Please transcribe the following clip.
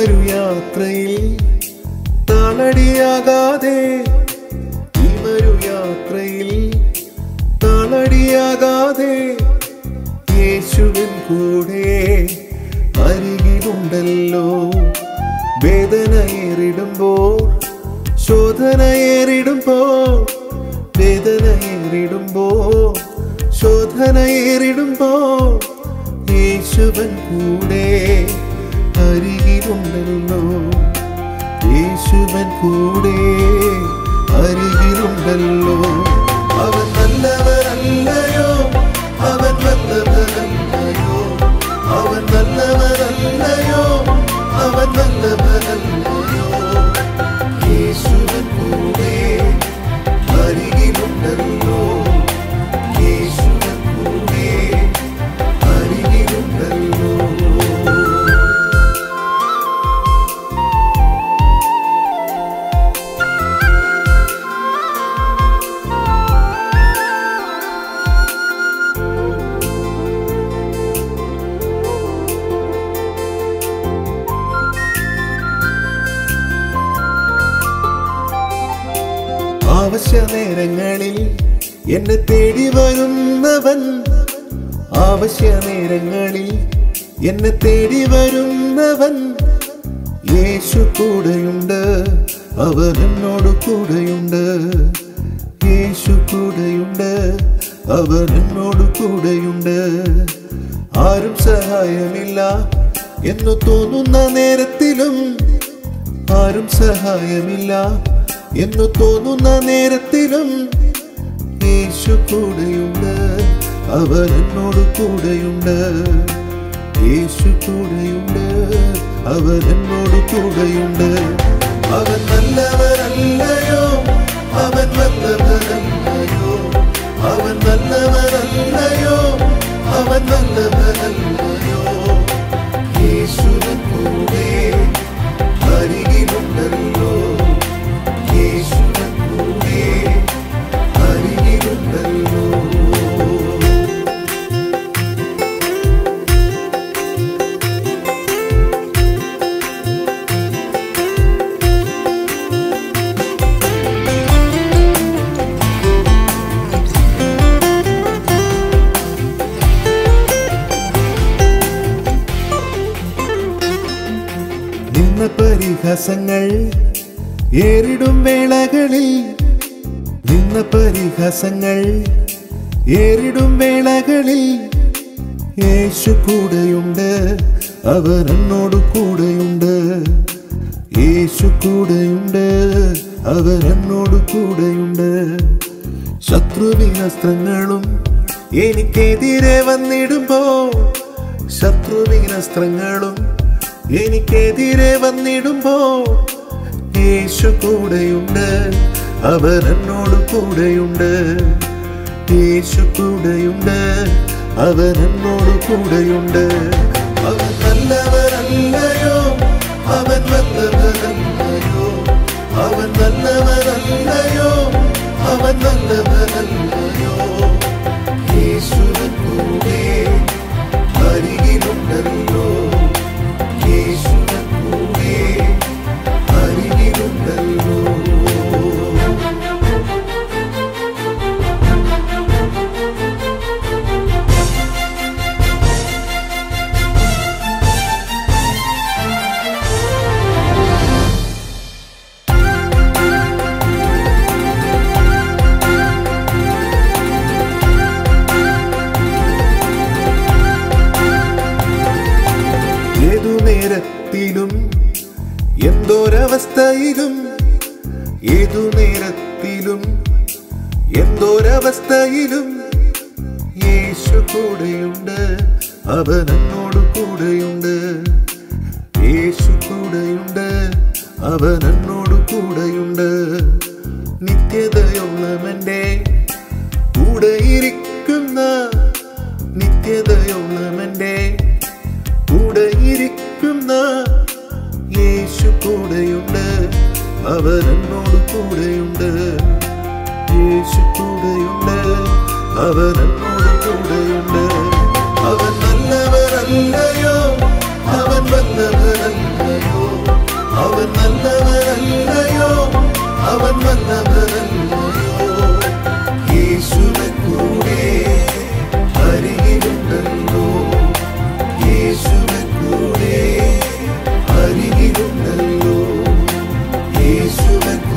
വരൂ യാത്രയിൽ താളടിയാകാതെ ഈ വരൂ യാത്രയിൽ താളടിയാകാതെ യേശുവിൻ കൂടെ അരികിലുണ്ടല്ലോ വേദനയേറിടുമ്പോൾ ശോധനയേറിടുമ്പോൾ വേദനയേറിടുമ്പോൾ ശോധനയേറിടുമ്പോൾ യേശുവൻ കൂടെ അരികിലുണ്ടല്ലോ യേശുവൻ കൂടെ അരികിലുണ്ടല്ലോ അവൻ നല്ലവരല്ലയോ അവൻ നല്ലവരല്ലയോ അവൻ നല്ലവരല്ലയോ അവൻ നല്ലവരല്ലയോ യേശുവൻ കൂടെ അരികിലുണ്ടല്ലോ യേശുവൻ കൂടെ അരികിലുണ്ടല്ലോ ആവശ്യ നേരങ്ങളിൽ എന്നെ തേടി വരുന്നവൻ ആവശ്യ നേരങ്ങളിൽ എന്നെ തേടി വരുന്നവൻ യേശു കൂടെയുണ്ട് അവൻ എന്നോട് കൂടെയുണ്ട് യേശു കൂടെയുണ്ട് അവൻ എന്നോട് കൂടെയുണ്ട് ആരും സഹായമില്ല എന്നു തോന്നുന്ന നേരത്തിലും ആരും സഹായമില്ല എന്നു തോന്നുന്ന നേരത്തിലും യേശു കൂടെയുണ്ട് അവൻ എന്നോട് കൂടെയുണ്ട് യേശു കൂടെയുണ്ട് അവൻ എന്നോട് കൂടെയുണ്ട് അവൻ നല്ലവരല്ലയോ അവൻ നല്ലവരല്ലയോ അവൻ നല്ലവരല്ലയോ അവൻ നല്ലവരല്ലയോ യേശുവിൻ കൂടെ അരികിലുണ്ടല്ലോ യേശുവിൻ കൂടെ അരികിലുണ്ടല്ലോ നിന്ന പരിഹാസങ്ങൾ ഏറിടും വേളകളിൽ നിന്ന പരിഹാസങ്ങൾ ഏറിടും വേളകളിൽ യേശു കൂടെയുണ്ട് അവൻ എന്നോട് കൂടെയുണ്ട് യേശു കൂടെയുണ്ട് അവൻ എന്നോട് കൂടെയുണ്ട് ശത്രുവിനസ്ത്രങ്ങളും എനിക്കെതിരെ വന്നിടുമ്പോൾ ശത്രുവിനസ്ത്രങ്ങളും എനിക്കെതിരെ വന്നിടുമ്പോൾ യേശു കൂടെയുണ്ട് അവൻ എന്നോട് കൂടെയുണ്ട് യേശു കൂടെയുണ്ട് അവൻ എന്നോട് കൂടെയുണ്ട് അവൻ നല്ലവരല്ലയോ അവൻ നല്ലവരല്ലയോ അവൻ നല്ലവരല്ലയോ അവൻ നല്ലവരല്ലയോ യേശുവിൻ കൂടെ അരികിലുണ്ടല്ലോ യേശുവിൻ കൂടെ അരികിലുണ്ടല്ലോ ഏതു നേരത്തിലും എന്തോരവസ്ഥയിലും ഏതു നേരത്തിലും എന്തോരവസ്ഥയിലും യേശു കൂടെയുണ്ട് അവൻ എന്നോട് കൂടെയുണ്ട് യേശു കൂടെയുണ്ട് അവൻ എന്നോട് കൂടെയുണ്ട് നിത്യതയുള്ളവന്റെ കൂടെ ഇരിക്കുന്ന നിത്യതയുള്ളവന്റെ കൂടെ ഇരിക്കുന്ന യേശു കൂടെയുണ്ട് അവൻ എന്നോട് കൂടെയുണ്ട് യേശു കൂടെയുണ്ട് അവൻ എന്നോട് കൂടെയുണ്ട് അവൻ നല്ലവരല്ലയോ അവൻ വല്ലവരല്ലയോ യേശുവൻ